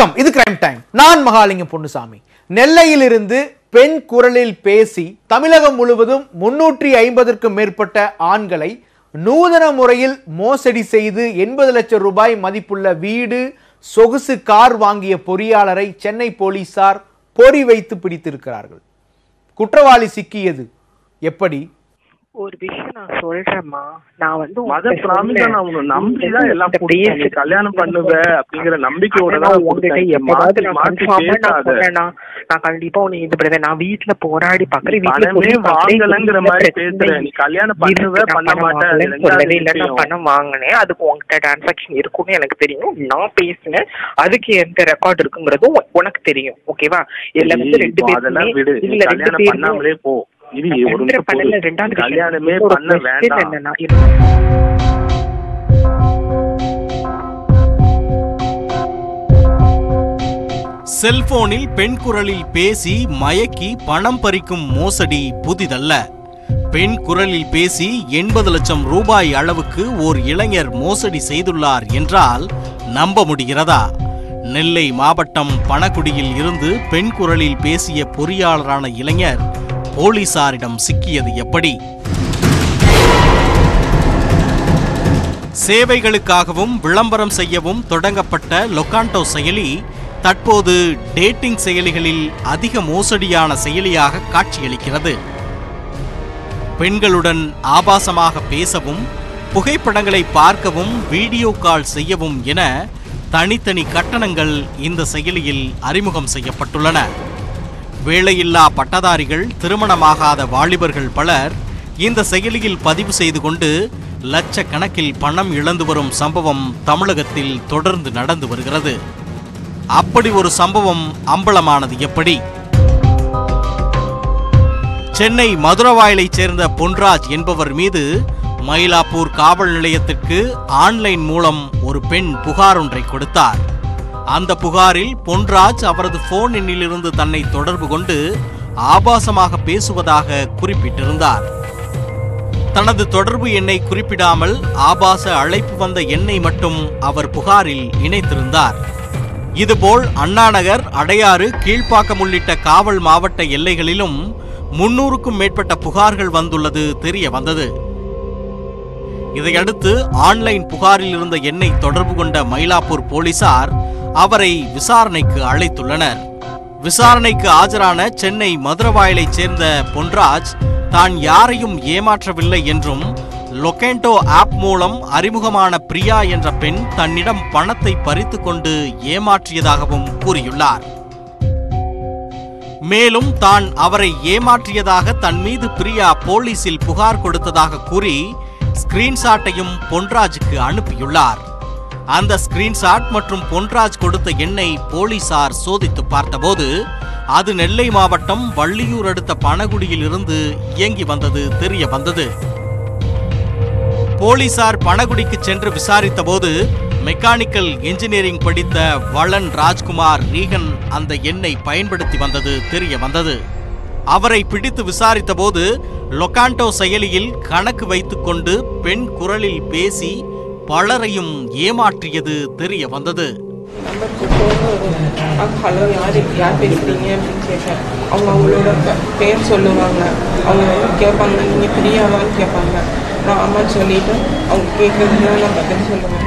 வணக்கம் இது crime time நான் மகாலிங்கம் பொன்னுசாமி நெல்லையிலிருந்து பெண் குரலில் பேசி தமிழகம் முழுவதும் முன்னூற்றி ஐம்பதற்கும் மேற்பட்ட ஆண்களை நூதன முறையில் மோசடி செய்து எண்பது லட்சம் ரூபாய் மதிப்புள்ள வீடு சொகுசு கார் வாங்கிய பொறியாளரை சென்னை போலீசார் பொறி வைத்து பிடித்திருக்கிறார்கள் குற்றவாளி சிக்கியது எப்படி ஒரு விஷயம் நான் சொல்றேம்மா நான் வந்து மத உன்கிட்ட பிராமிசா நான் உன்னை சொன்னேன். நம்பிதான் எல்லாம் இந்த கொடுத்தேன். நீ basic- கல்யாணம் பண்ணுவ அப்படிங்கிற நம்பிக்கையோட ஆனா தான் உன்கிட்ட கொடுத்தேன். எப்பவாவது மாத்தி நான் மாத்தி confirm ஆ நான் பேசாத. சொன்னேனா, நான் கண்டிப்பா உன்னை இது பண்ணுவேன் நான் வீட்டுல போராடி பாக்குறேன் வீட்டுல பணமே சொல்லி பார்க்கிறேன். வாங்கலைங்கிற வீட்டுல மாதிரி பிரச்சனை பேசுற. நீ கல்யாணம் பண்ணுவ, இருக்கு. நான் பண்ண பணம் மாட்ட. அது வாங்கலைன்னு ரெண்டாவது சொல்லவே இல்லை. நான் விஷயம். பணம் வாங்கினேன் அதுக்கு உன்கிட்ட டிரான்சாக்ஷன் இருக்கும்னு எனக்கு தெரியும் நான் பேசினேன் அதுக்கு எந்த ரெக்கார்ட் இருக்குங்கிறதும் உ- உனக்கு தெரியும் ஓகேவா இதுல வந்து நீ ரெண்டு இப்போ அதெல்லாம் விடு. பேருமே நீ இல்ல ரெண்டு கல்யாணம் பேருமே பண்ணாமலே போ. இது நான் ஒரு பண்ற நிமிஷம் பண்ணல பொறு. ரெண்டாவது விஷயம். கல்யாணமே இன்னொரு பண்ண question வேண்டாம். என்னன்னா, இது- செல்போனில் பெண் குரலில் பேசி மயக்கி பணம் பறிக்கும் மோசடி புதிதல்ல பெண் குரலில் பேசி எண்பது லட்சம் ரூபாய் அளவுக்கு ஓர் இளைஞர் மோசடி செய்துள்ளார் என்றால் நம்ப முடிகிறதா நெல்லை மாவட்டம் பணக்குடியில் இருந்து பெண் குரலில் பேசிய பொறியாளரான இளைஞர் போலீசாரிடம் சிக்கியது எப்படி சேவைகளுக்காகவும் விளம்பரம் செய்யவும் தொடங்கப்பட்ட லொக்காண்டோ செயலி தற்போது டேட்டிங் செயலிகளில் அதிக மோசடியான செயலியாக காட்சியளிக்கிறது பெண்களுடன் ஆபாசமாக பேசவும் புகைப்படங்களை பார்க்கவும் வீடியோ கால் செய்யவும் என தனித்தனி கட்டணங்கள் இந்த செயலியில் அறிமுகம் செய்யப்பட்டுள்ளன வேலையில்லா பட்டதாரிகள் திருமணமாகாத வாலிபர்கள் பலர் இந்த செயலியில் பதிவு செய்து கொண்டு லட்சக்கணக்கில் பணம் இழந்து வரும் சம்பவம் தமிழகத்தில் தொடர்ந்து நடந்து வருகிறது அப்படி ஒரு சம்பவம் அம்பலமானது எப்படி சென்னை மதுரவாயலைச் சேர்ந்த பொன்ராஜ் என்பவர் மீது மயிலாப்பூர் காவல் நிலையத்திற்கு ஆன்லைன் மூலம் ஒரு பெண் புகார் ஒன்றை கொடுத்தார் அந்த புகாரில் பொன்ராஜ் அவரது போன் எண்ணிலிருந்து தன்னை தொடர்பு கொண்டு ஆபாசமாக பேசுவதாக குறிப்பிட்டிருந்தார் தனது தொடர்பு எண்ணை குறிப்பிடாமல் ஆபாச அழைப்பு வந்த எண்ணை மட்டும் அவர் புகாரில் இணைத்திருந்தார் இதுபோல் அண்ணாநகர் அடையாறு கீழ்ப்பாக்கம் உள்ளிட்ட காவல் மாவட்ட எல்லைகளிலும் முன்னூறுக்கும் மேற்பட்ட புகார்கள் வந்துள்ளது தெரிய வந்தது இதையடுத்து ஆன்லைன் புகாரில் இருந்த எண்ணை தொடர்பு கொண்ட மயிலாப்பூர் போலீசார் அவரை விசாரணைக்கு அழைத்துள்ளனர் விசாரணைக்கு ஆஜரான சென்னை மதுரவாயலைச் சேர்ந்த பொன்ராஜ் தான் யாரையும் ஏமாற்றவில்லை என்றும் லொகேண்டோ ஆப் மூலம் அறிமுகமான பிரியா என்ற பெண் தன்னிடம் பணத்தை பறித்து கொண்டு ஏமாற்றியதாகவும் கூறியுள்ளார் மேலும் தான் அவரை ஏமாற்றியதாக தன் மீது பிரியா போலீசில் புகார் கொடுத்ததாக கூறி ஸ்கிரீன்ஷாட்டையும் பொன்ராஜுக்கு அனுப்பியுள்ளார் அந்த ஸ்கிரீன்ஷாட் மற்றும் பொன்ராஜ் கொடுத்த எண்ணை போலீசார் சோதித்து பார்த்தபோது அது நெல்லை மாவட்டம் வள்ளியூர் அடுத்த பனகுடியில் இருந்து இயங்கி வந்தது தெரிய வந்தது போலீசார் பனகுடிக்கு சென்று விசாரித்தபோது மெக்கானிக்கல் இன்ஜினியரிங் படித்த வளன் ராஜ்குமார் ரீகன் அந்த எண்ணை பயன்படுத்தி வந்தது தெரிய வந்தது அவரை பிடித்து விசாரித்தபோது லொகாண்டோ செயலியில் கணக்கு வைத்துக்கொண்டு பெண் குரலில் பேசி பலரையும் ஏமாற்றியது தெரிய வந்தது நம்பர் கூப்பிட்டு ஒரு அக்கா ஹலோ யார் யார் பேசுகிறீங்க அப்படின்னு கேட்டேன் அவங்க அவங்களோட ப- பேர் சொல்லுவாங்க அவங்க வந்து கேட்பாங்க நீங்கள் பிரியாவான்னு கேட்பாங்க நான் ஆமான்னு சொல்லிட்டு அவங்க கேட்குறதுலாம் நான் பதில் சொல்லுவேன்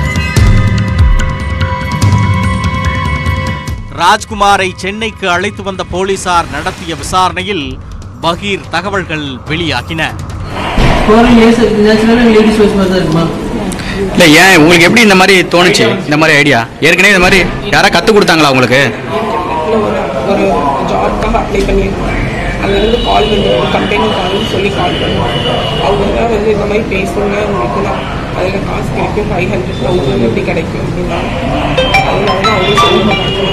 ராஜ்குமாரை சென்னைக்கு அழைத்து வந்த போலீசார் நடத்திய விசாரணையில் பகீர் தகவல்கள் வெளியாகின குரல் லேஸ் நேச்சுரலாக லேடிஸ் வாய்ஸ் மாதிரி தான் இருக்குமா இல்லை ஏன் உங்களுக்கு எப்படி இந்த மாதிரி தோணுச்சு இந்த மாதிரி ஐடியா ஏற்கனவே இந்த மாதிரி யாரா கற்றுக் கொடுத்தாங்களா உங்களுக்கு இல்லை ஒரு ஒரு ஜாப்க்காக அப்ளை பண்ணியிருக்கேன் அங்கேருந்து கால் பண்ணி ஒரு கம்பெனி கால்னு சொல்லி கால் பண்ணுவாங்க அவங்க தான் வந்து இந்த மாதிரி பேசுங்க உங்களுக்கு தான் அதில் காசு கிடைக்கும் ஃபைவ் ஹண்ட்ரட் தௌசண்ட் எப்படி கிடைக்கும் அப்படின்னா அதனால தான் அவங்க சொல்லுவாங்க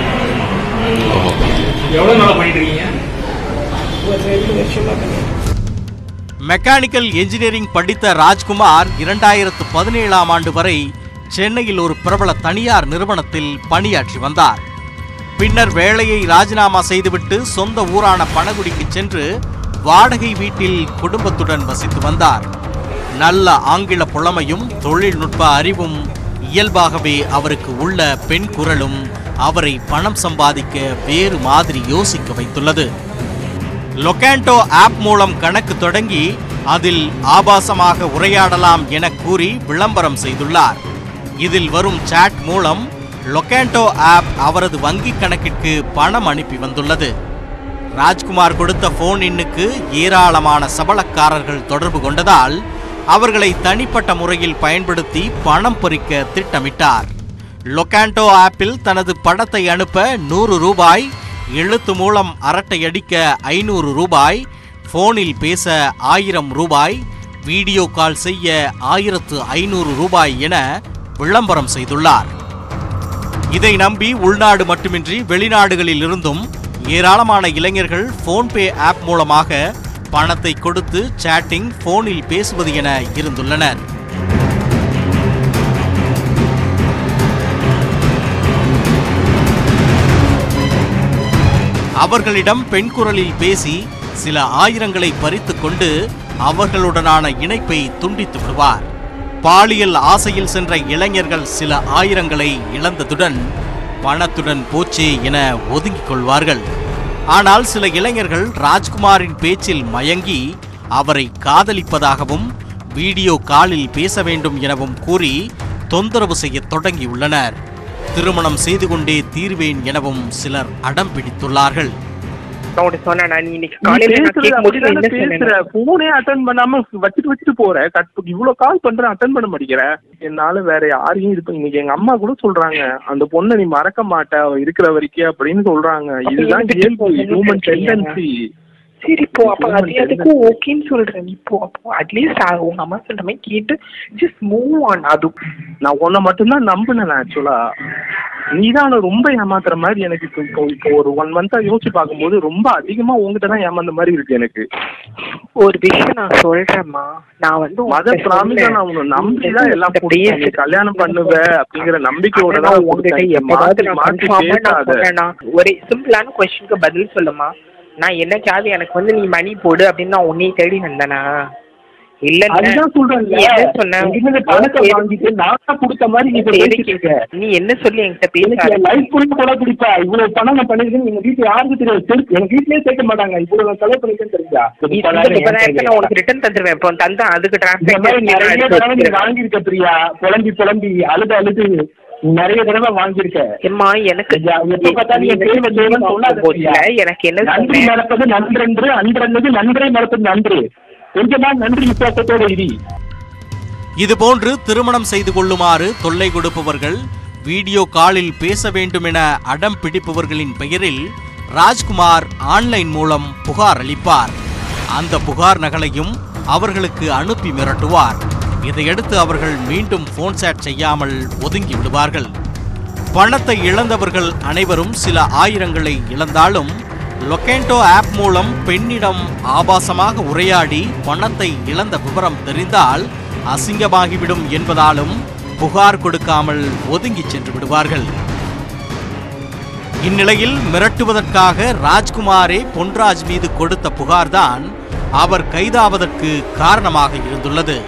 ஒரு ரெண்டு வருஷமாக பண்ணியிருக்கேன் மெக்கானிக்கல் இன்ஜினியரிங் படித்த ராஜ்குமார் இரண்டாயிரத்து பதினேழாம் ஆண்டு வரை சென்னையில் ஒரு பிரபல தனியார் நிறுவனத்தில் பணியாற்றி வந்தார் பின்னர் வேலையை ராஜினாமா செய்துவிட்டு சொந்த ஊரான பனகுடிக்கு சென்று வாடகை வீட்டில் குடும்பத்துடன் வசித்து வந்தார் நல்ல ஆங்கில புலமையும் தொழில்நுட்ப அறிவும் இயல்பாகவே அவருக்கு உள்ள பெண் குரலும் அவரை பணம் சம்பாதிக்க வேறு மாதிரி யோசிக்க வைத்துள்ளது லொகாண்டோ ஆப் மூலம் கணக்கு தொடங்கி அதில் ஆபாசமாக உரையாடலாம் என கூறி விளம்பரம் செய்துள்ளார் இதில் வரும் சாட் மூலம் லொகாண்டோ ஆப் அவரது வங்கி கணக்கிற்கு பணம் அனுப்பி வந்துள்ளது ராஜ்குமார் கொடுத்த போன் எண்ணுக்கு ஏராளமான சபலக்காரர்கள் தொடர்பு கொண்டதால் அவர்களை தனிப்பட்ட முறையில் பயன்படுத்தி பணம் பறிக்க திட்டமிட்டார் லொகாண்டோ ஆப்பில் தனது படத்தை அனுப்ப நூறு ரூபாய் எழுத்து மூலம் அரட்டை அடிக்க ஐநூறு ரூபாய் போனில் பேச ஆயிரம் ரூபாய் வீடியோ கால் செய்ய ஆயிரத்து ஐநூறு ரூபாய் என விளம்பரம் செய்துள்ளார் இதை நம்பி உள்நாடு மட்டுமின்றி வெளிநாடுகளில் இருந்தும் ஏராளமான இளைஞர்கள் போன்பே ஆப் மூலமாக பணத்தை கொடுத்து சேட்டிங் போனில் பேசுவது என இருந்துள்ளனர் அவர்களிடம் பெண் குரலில் பேசி சில ஆயிரங்களை பறித்துக் கொண்டு அவர்களுடனான இணைப்பை துண்டித்து விடுவார் பாலியல் ஆசையில் சென்ற இளைஞர்கள் சில ஆயிரங்களை இழந்ததுடன் பணத்துடன் போச்சே என ஒதுங்கிக் கொள்வார்கள் ஆனால் சில இளைஞர்கள் ராஜ்குமாரின் பேச்சில் மயங்கி அவரை காதலிப்பதாகவும் வீடியோ காலில் பேச வேண்டும் எனவும் கூறி தொந்தரவு செய்யத் தொடங்கியுள்ளனர் திருமணம் செய்து கொண்டே தீர்வேன் எனவும் சிலர் அடம் பிடித்துள்ளார்கள் நான் உன்கிட்ட சொன்னேனா நீ இன்னைக்கு நீ காலையில நான் பேசுறது கேட்கும் போது நான் அப்படிதானே என்ன பேசுற சொன்னேன் போனே அட்டன் பண்ணாம வச்சுட்டு வச்சுட்டு போற கட் இவ்வளவு கால் பண்றேன் அட்டன் பண்ண மாட்டேங்கிற என்னால வேற யாரையும் இது பண்ண- இன்னைக்கு எங்க அம்மா கூட சொல்றாங்க அந்த பொண்ணை நீ மறக்க மாட்ட அவ இருக்கிற வரைக்கும் அப்படின்னு சொல்றாங்க இதுதான் எனக்கு இயல்பு தெரியும். ஹியூமன் டெண்டன்சி சரி இப்போ அப்ப அது அதுக்கும் ஓகேன்னு சொல்றேன் இப்போ அப்போ அட்லீஸ்ட் உங்க அம்மா சொல்ற மாதிரி கேட்டு ஜஸ்ட் மூவ் ஆன் அது நான் உன்னை மட்டும்தான் நம்பினேன் ஆக்சுவலா நீதான் அவனை ரொம்ப ஏமாத்துற மாதிரி எனக்கு இப்போ இப்போ- இப்போ ஒரு ஒன் மந்தா யோசிச்சு பார்க்கும்போது ரொம்ப அதிகமா உங்ககிட்ட தான் ஏமாந்த மாதிரி இருக்கு எனக்கு ஒரு விஷயம் நான் சொல்றேன்மா நான் வந்து மத உன்கிட்ட பிராமிசா சொன்னேன். நான் உன்னை நம்பிதான் எல்லாம் இந்த கொடுத்தேன். நீ பேசு- கல்யாணம் பண்ணுவ அப்படிங்கிற நம்பிக்கையோட ஆனா தான் நான் உங்ககிட்ட கொடுத்தேன். எப்பவாவது மாத்தி நான் மாத்தி confirm ஆ நான் பேசாத. சொன்னேனா? ஒரே சிம்பிளான கொஸ்டினுக்கு பதில் சொல்லுமா நான் என்னைக்காவது எனக்கு வந்து நீ மணி போடு அப்படின்னு நான் உன்னைய தேடி வந்தேனா இல்ல அதுதான் சொல்றேன் நீ என்ன சொன்ன எங்கிட்ட பணத்தை வாங்கிட்டு நான் தான் கொடுத்த மாதிரி நீ இப்ப பேசிட்டு இருக்க. நீ என்ன சொல்லி என்கிட்ட எனக்கு பேச என் லைஃப் கூட கொலை பிடிப்பா இவ்வளவு பணம் நான் பண்ணிருக்கேன் எங்க வீட்டுல யாருக்கு தெரியாது தெருக்கு எனக்கு வீட்லயே சேர்க்க மாட்டாங்க இவ்வளவு நான் செலவு பண்ணிருக்கேன் தெரிஞ்சா நீ இந்த முப்பதாயிரத்தை நான் உனக்கு ரிட்டர்ன் தந்துருவேன் இப்போ தந்தா அதுக்கு இந்த மாதிரி நிறைய தடவை நீ டிரான்ஸ்லேட் வாங்கியிருக்க பிரியா புலம்பி புலம்பி அழுது அழுது நீ நிறைய தடவை வாங்கியிருக்க எம்மா எனக்கு ஐயா, எப்ப பார்த்தாலும் என் தேவை தேவைன்னு சொல்லாத போதுல பிரியா. எனக்கு என்ன நன்றி சொன்னேன் மறப்பது நன்றென்று அன்றென்னது நன்றே மறப்பது நன்று கொஞ்சமா நன்றி விசுவாசத்தோட இரு இதுபோன்று திருமணம் செய்து கொள்ளுமாறு தொல்லை கொடுப்பவர்கள் வீடியோ காலில் பேச வேண்டும் என அடம் பிடிப்பவர்களின் பெயரில் ராஜ்குமார் ஆன்லைன் மூலம் புகார் அளிப்பார் அந்த புகார் நகலையும் அவர்களுக்கு அனுப்பி மிரட்டுவார் இதையடுத்து அவர்கள் மீண்டும் போன் சேட் செய்யாமல் ஒதுங்கி விடுவார்கள் பணத்தை இழந்தவர்கள் அனைவரும் சில ஆயிரங்களை இழந்தாலும் லொகேண்டோ ஆப் மூலம் பெண்ணிடம் ஆபாசமாக உரையாடி பணத்தை இழந்த விவரம் தெரிந்தால் அசிங்கமாகிவிடும் என்பதாலும் புகார் கொடுக்காமல் ஒதுங்கிச் சென்று விடுவார்கள் இந்நிலையில் மிரட்டுவதற்காக ராஜ்குமாரே பொன்ராஜ் மீது கொடுத்த புகார்தான் அவர் கைதாவதற்கு காரணமாக இருந்துள்ளது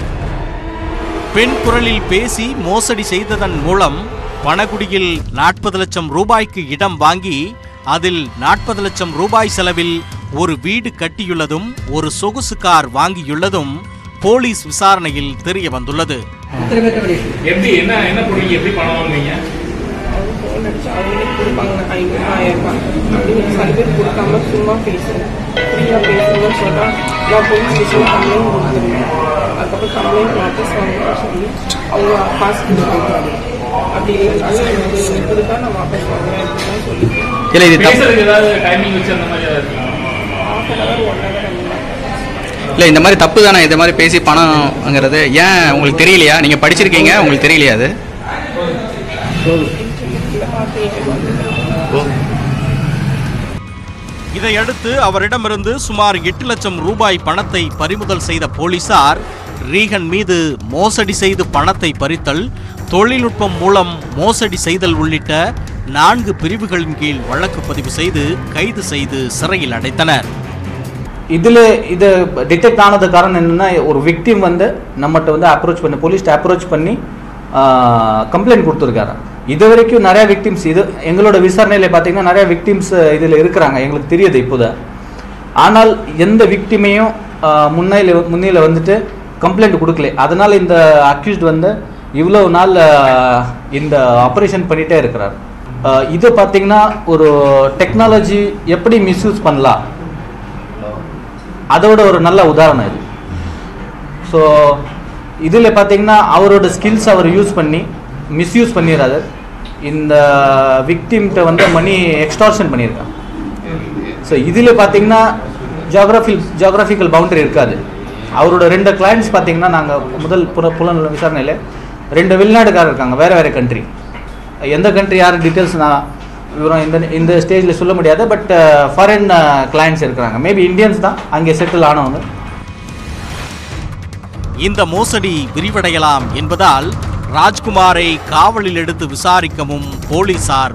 பெண் குரலில் பேசி மோசடி செய்ததன் மூலம் பணகுடியில் நாற்பது லட்சம் ரூபாய்க்கு இடம் வாங்கி அதில் நாற்பது லட்சம் ரூபாய் செலவில் ஒரு வீடு கட்டியுள்ளதும் ஒரு சொகுசு கார் வாங்கியுள்ளதும் போலீஸ் விசாரணையில் தெரிய வந்துள்ளது எத்தனை பேர்த்த பண்ணிட்டு எப்படி என்ன என்ன பண்ணுவீங்க எப்படி பணம் வாங்குவீங்க அவங்க ஃபோன் அடிச்சு அவங்களே கொடுப்பாங்க ஐநூறு ஆயிரம் ரூபாய் அப்படின்னு சில பேர் கொடுக்காம சும்மா பேசுவேன் ஃப்ரீயாக பேசணும்னு சொன்னால் நான் போலீஸ் ஸ்டேஷன் கம்ப்ளைண்ட் கொடுத்துருவேன் அதுக்கப்புறம் கம்ப்ளைண்ட் வாபஸ் வாங்கணும்னு சொல்லி அவங்க காசு கொடுத்துருக்காங்க அப்படி இல்லைனாலும் எனக்கு கொடுத்தா நான் வாபஸ் வாங்குவேன் அப்படின்னு சொல்லி இல்லை இது தப்பு பேசுறதுக்கு ஏதாவது டைமிங் வச்சு அந்த மாதிரி ஏதாவது இருக்கா half an hour one hour அந்த மாதிரி இல்லை இந்த மாதிரி தப்பு தானே இந்த மாதிரி பேசி பணம் வாங்குறது ஏன் உங்களுக்கு தெரியலையா நீங்கள் படிச்சிருக்கீங்க உங்களுக்கு தெரியலையா அது இதை பார்த்து எனக்கு வந்து இதையடுத்து அவரிடமிருந்து சுமார் எட்டு லட்சம் ரூபாய் பணத்தை பறிமுதல் செய்த போலீசார் ரீகன் மீது மோசடி செய்து பணத்தை பறித்தல் தொழில்நுட்பம் மூலம் மோசடி செய்தல் உள்ளிட்ட நான்கு பிரிவுகளின் கீழ் வழக்கு பதிவு செய்து கைது செய்து சிறையில் அடைத்தனர் இதில் இது டிடெக்ட் ஆனது காரணம் என்னென்னா ஒரு விக்டிம் வந்து நம்மகிட்ட வந்து அப்ரோச் பண்ணி போலீஸ்ட்ட அப்ரோச் பண்ணி கம்ப்ளைண்ட் கொடுத்துருக்காரு இது வரைக்கும் நிறைய விக்டிம்ஸ் இது எங்களோட விசாரணையில் பார்த்தீங்கன்னா நிறைய விக்டிம்ஸ் இதில் இருக்கிறாங்க எங்களுக்கு தெரியுது இப்போதான் ஆனால் எந்த விக்டிமையும் முன்னையில் முன்னையில் வந்துட்டு கம்ப்ளைண்ட் கொடுக்கல அதனால் இந்த அக்யூஸ்ட் வந்து இவ்வளோ நாள் ஆஹ், இந்த ஆப்ரேஷன் பண்ணிகிட்டே இருக்கிறார் ஆஹ், இது பார்த்தீங்கன்னா ஒரு டெக்னாலஜி எப்படி மிஸ்யூஸ் பண்ணலாம் அதோட ஒரு நல்ல உதாரணம் இது ஸோ இதில் பார்த்தீங்கன்னா அவரோட ஸ்கில்ஸ் அவர் யூஸ் பண்ணி மிஸ்யூஸ் பண்ணிடுறாரு இந்த விக்டிம்கிட்ட வந்து மணி எக்ஸ்டார்ஷன் பண்ணியிருக்கான் ஸோ இதில் பார்த்தீங்கன்னா ஜியாகிரபி ஜியாகிரபிக்கல் பவுண்டரி இருக்காது அவரோட ரெண்டு கிளைண்ட்ஸ் பார்த்தீங்கன்னா நாங்கள் முதல் புல புலன் விசாரணையில் ரெண்டு வெளிநாடுக்காரர் இருக்காங்க வேறு வேறு கண்ட்ரி எந்த கண்ட்ரி யார் டீட்டெயில்ஸ் நான் விவரம் இந்த இந்த ஸ்டேஜில் சொல்ல முடியாது பட் ஃபாரின் கிளைண்ட்ஸ் இருக்கிறாங்க மேபி இந்தியன்ஸ் தான் அங்கே செட்டில் ஆனவங்க இந்த மோசடி விரிவடையலாம் என்பதால் ராஜ்குமாரை காவலில் எடுத்து விசாரிக்கவும் போலீசார்